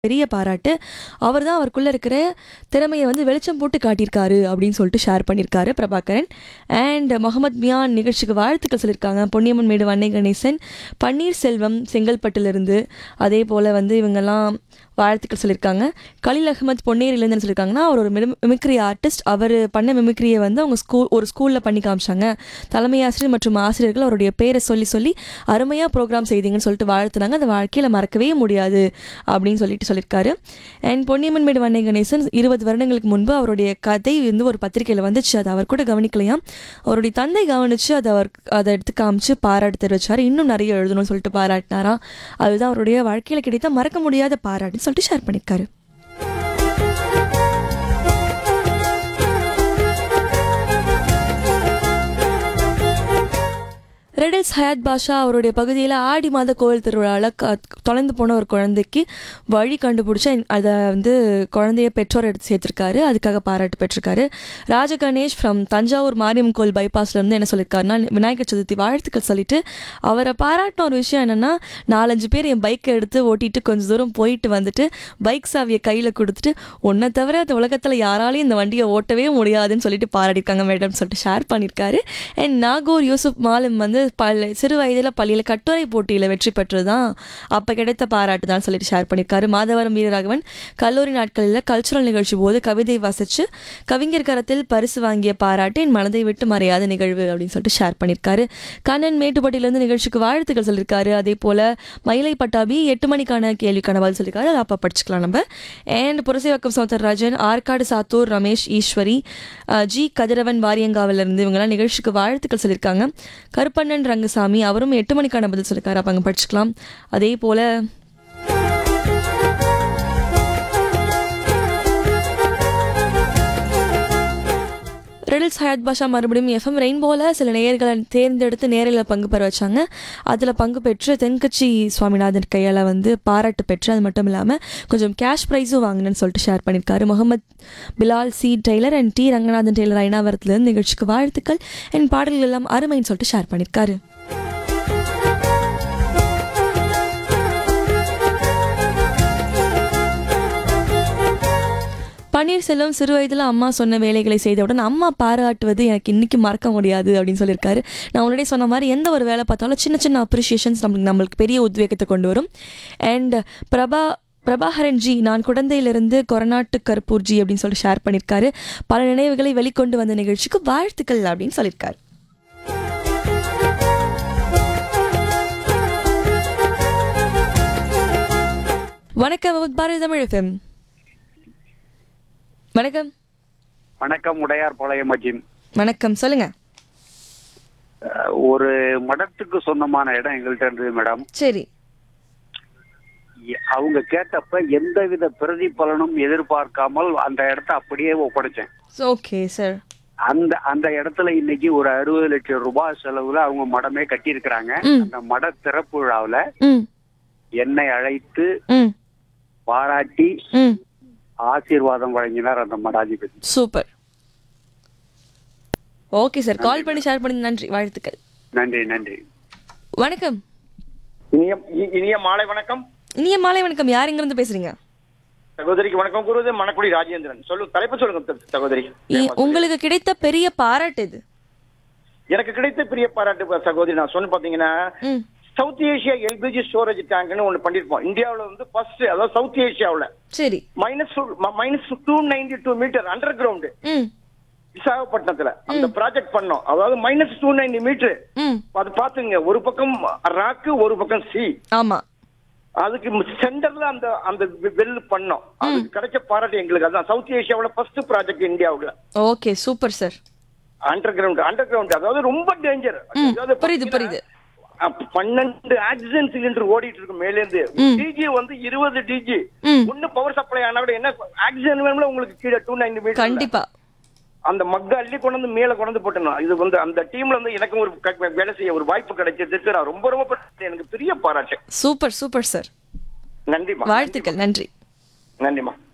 பெரிய பாராட்டு அவர் தான் அவருக்குள்ளே இருக்கிற திறமையை வந்து வெளிச்சம் போட்டு காட்டியிருக்காரு அப்படின்னு சொல்லிட்டு ஷேர் பண்ணியிருக்காரு பிரபாகரன் அண்ட் முகமது மியான் நிகழ்ச்சிக்கு வாழ்த்துக்கள் சொல்லியிருக்காங்க பொன்னியம்மன் மேடு வன்னை கணேசன் பன்னீர்செல்வம் செங்கல்பட்டுலேருந்து அதே போல் வந்து இவங்கெல்லாம் வாழ்த்துக்கள் சொல்லியிருக்காங்க கலீல் அகமத் பொன்னேரியிலேருந்து சொல்லியிருக்காங்கன்னா அவர் ஒரு மிமிக்ரி ஆர்டிஸ்ட் அவர் பண்ண மிமிக்ரியை வந்து அவங்க ஸ்கூல் ஒரு ஸ்கூலில் பண்ணி காமிச்சாங்க தலைமை ஆசிரியர் மற்றும் ஆசிரியர்கள் அவருடைய பேரை சொல்லி சொல்லி அருமையாக ப்ரோக்ராம் செய்தீங்கன்னு சொல்லிட்டு வாழ்த்துனாங்க அந்த வாழ்க்கையில் மறக்கவே முடியாது அப்படின்னு சொல்லிட்டு சொல்லியிருக்காரு அண்ட் பொன்னியம்மன் மேடு வண்ணை கணேசன் இருபது வருடங்களுக்கு முன்பு அவருடைய கதை வந்து ஒரு பத்திரிக்கையில் வந்துச்சு அதை அவர் கூட கவனிக்கலையாம் அவருடைய தந்தை கவனித்து அதை அவர் அதை எடுத்து காமிச்சு பாராட்டு தெரிவிச்சார் இன்னும் நிறைய எழுதணும்னு சொல்லிட்டு பாராட்டினாராம் அதுதான் அவருடைய வாழ்க்கையில் கிடைத்த மறக்க முடியாத பாராட்டுன்னு சொல்லிட்டு ஷேர் பண்ணியிருக்காரு ரெடில்ஸ் ஹயாத் பாஷா அவருடைய பகுதியில் ஆடி மாத கோவில் திருவிழாவில் க தொலைந்து போன ஒரு குழந்தைக்கு வழி கண்டுபிடிச்ச அதை வந்து குழந்தைய பெற்றோர் எடுத்து சேர்த்துருக்காரு அதுக்காக பாராட்டு பெற்றிருக்காரு ராஜ கணேஷ் ஃப்ரம் தஞ்சாவூர் மாரியம்மன் கோவில் பைபாஸ்லேருந்து என்ன சொல்லியிருக்காருன்னா விநாயகர் சதுர்த்தி வாழ்த்துக்கள் சொல்லிட்டு அவரை பாராட்டின ஒரு விஷயம் என்னென்னா நாலஞ்சு பேர் என் பைக்கை எடுத்து ஓட்டிட்டு கொஞ்சம் தூரம் போயிட்டு வந்துட்டு பைக் சாவியை கையில் கொடுத்துட்டு உன்னை தவிர இந்த உலகத்தில் யாராலையும் இந்த வண்டியை ஓட்டவே முடியாதுன்னு சொல்லிட்டு பாராட்டியிருக்காங்க மேடம் சொல்லிட்டு ஷேர் பண்ணியிருக்காரு அண்ட் நாகூர் யூசுப் மாலிம் வந்து பல சிறு வயதில் பள்ளியில் கட்டுரை போட்டியில் வெற்றி பெற்றது தான் அப்போ கிடைத்த பாராட்டு தான் சொல்லிட்டு ஷேர் பண்ணியிருக்காரு மாதவரம் வீரராகவன் கல்லூரி நாட்களில் கல்ச்சுரல் நிகழ்ச்சி போது கவிதை வாசித்து கவிஞர் கரத்தில் பரிசு வாங்கிய பாராட்டு என் மனதை விட்டு மறையாத நிகழ்வு அப்படின்னு சொல்லிட்டு ஷேர் பண்ணியிருக்காரு கண்ணன் மேட்டுப்பட்டியிலேருந்து நிகழ்ச்சிக்கு வாழ்த்துக்கள் சொல்லியிருக்காரு அதே போல் மயிலை பட்டாபி எட்டு மணிக்கான கேள்விக்கான பதில் சொல்லியிருக்காரு அதை அப்போ படிச்சுக்கலாம் நம்ம அண்ட் புரசைவாக்கம் சௌந்தரராஜன் ஆற்காடு சாத்தூர் ரமேஷ் ஈஸ்வரி அஹ், ஜி கதிரவன் வாரியங்காவிலிருந்து இவங்கெல்லாம் நிகழ்ச்சிக்கு வாழ்த்துக்கள் சொல்லியிருக்காங்க கருப்பண்ணன் ரங்கசாமி அவரும் எட்டு மணிக்கான பதில் சொல்லியிருக்காரு அப்போ அங்கே படிச்சுக்கலாம் அதே போல் ரெடில்ஸ் ஹயாத் பாஷா மறுபடியும் எஃப்எம் ரெயின்போவில் சில நேயர்களை தேர்ந்தெடுத்து நேரில் பங்கு பெற வச்சாங்க அதில் பங்கு பெற்று தென்கட்சி சுவாமிநாதன் கையால் வந்து பாராட்டு பெற்று அது மட்டும் இல்லாமல் கொஞ்சம் கேஷ் ப்ரைஸும் வாங்கினேன்னு சொல்லிட்டு ஷேர் பண்ணியிருக்காரு Mohammed Bilal C tailor and T Ranganathan tailor ஐநாவரத்துலேருந்து நிகழ்ச்சிக்கு வாழ்த்துக்கள் என் பாடல்கள் எல்லாம் அருமைன்னு சொல்லிட்டு ஷேர் பண்ணியிருக்காரு பன்னீர்செல்வம் சிறு வயதில் அம்மா சொன்ன வேலைகளை செய்தவுடன் அம்மா பாராட்டுவது எனக்கு இன்னைக்கு மறக்க முடியாது அப்படின்னு சொல்லியிருக்காரு நான் முன்னாடியே சொன்ன மாதிரி எந்த ஒரு வேலை பார்த்தாலும் சின்ன சின்ன அப்ரிஷியேஷன்ஸ் நம்மளுக்கு நம்மளுக்கு பெரிய உத்வேகத்தை கொண்டு வரும் அண்ட் பிரபா பிரபாகரன் ஜி நான் குழந்தையிலிருந்து கொரநாட்டு கருப்பூர் ஜி அப்படின்னு சொல்லி ஷேர் பண்ணியிருக்காரு பல நினைவுகளை வெளிக்கொண்டு வந்த நிகழ்ச்சிக்கு வாழ்த்துக்கள் அப்படின்னு சொல்லியிருக்காரு வணக்கம் பாரதி தமிழ் எஃப்எம் வணக்கம் வணக்கம் உடையார் பாளையம் மஜின் வணக்கம் சொல்லுங்க அஹ், ஒரு மடத்துக்கு சொந்தமான இடம் எங்கள்கிட்ட இருந்தது மேடம் சரி எ- அவங்க கேட்டப்ப எந்தவித பிரதிபலனும் எதிர்பார்க்காமல் அந்த இடத்த அப்படியே ஒப்படைச்சேன் ஓகே சார் அந்த அந்த இடத்துல இன்னைக்கு ஒரு அறுபது லட்சம் ரூபாய் செலவுல அவங்க மடமே கட்டியிருக்கிறாங்க ம். அந்த மட திறப்பு விழாவுல ம் என்னை அழைத்து ம் பாராட்டி ம் ஆசீர்வாதம் வழங்கினார் அந்த மடாதிபதி சூப்பர் ஓகே சார் கால் பண்ணி ஷேர் பண்ணி நன்றி வாழ்த்துக்கள் நன்றி நன்றி வணக்கம் இனிய இ- இனிய மாலை வணக்கம் இனிய மாலை வணக்கம் யார் இருந்து பேசுறீங்க சகோதரிக்கு வணக்கம் கூறுவது மணக்குடி ராஜேந்திரன் சொல்லு தலைப்பு சொல்லுங்க த- சகோதரி இ- உங்களுக்கு கிடைத்த பெரிய பாராட்டு இது எனக்கு கிடைத்த பெரிய பாராட்டு ப- சகோதரி நான் சொன்ன பாத்தீங்கன்னா ம் சவுத் ஏசியா எல்பிஜி ஸ்டோரேஜ் டேங்க்னு ஒண்ணு பண்ணிருப்போம் இந்தியாவுல வந்து ஃபர்ஸ்ட் அதாவது சவுத் ஏசியாவுல சரி minus minus two ninety two metre underground ம் விசாகப்பட்டினத்துல அந்த ப்ராஜெக்ட் பண்ணோம் அதாவது மைனஸ் டூ நைன்டி மீட்டர் ம் அது பாத்துங்க ஒரு பக்கம் ராக்கு ஒரு பக்கம் சி ஆமா அதுக்கு சென்டர்ல அந்த அந்த வெல் பண்ணோம் அதுக்கு கிடைச்ச பாராட்டு எங்களுக்கு அதான் சவுத் ஏசியாவுல ஃபர்ஸ்ட் ப்ராஜெக்ட் இந்தியாவுல okay super sir underground underground அதாவது ரொம்ப டேஞ்சர் ம், புரியுது, புரியுது. பன்னெண்டு ஆக்சிஜன் சிலிண்டர் ஓடிட்டு இருக்கு மேல இருந்து டிஜி வந்து இருபது டிஜி ம். ஒண்ணு பவர் சப்ளை ஆனா கூட என்ன ஆக்சிஜன் வேணும்ல உங்களுக்கு கீழே டூ நைன்டி மீட்டர் கண்டிப்பா அந்த மக்க அள்ளி கொண்டு வந்து மேல கொண்டு வந்து போட்டணும் இது வந்து அந்த டீம்ல வந்து எனக்கும் ஒரு க- வேலை செய்ய ஒரு வாய்ப்பு கிடைச்சதுக்கு நான் ரொம்ப ரொம்ப ப- எனக்கு பெரிய பாராட்டு சூப்பர் சூப்பர் சார் நன்றிமா வாழ்த்துக்கள் நன்றி நன்றிமா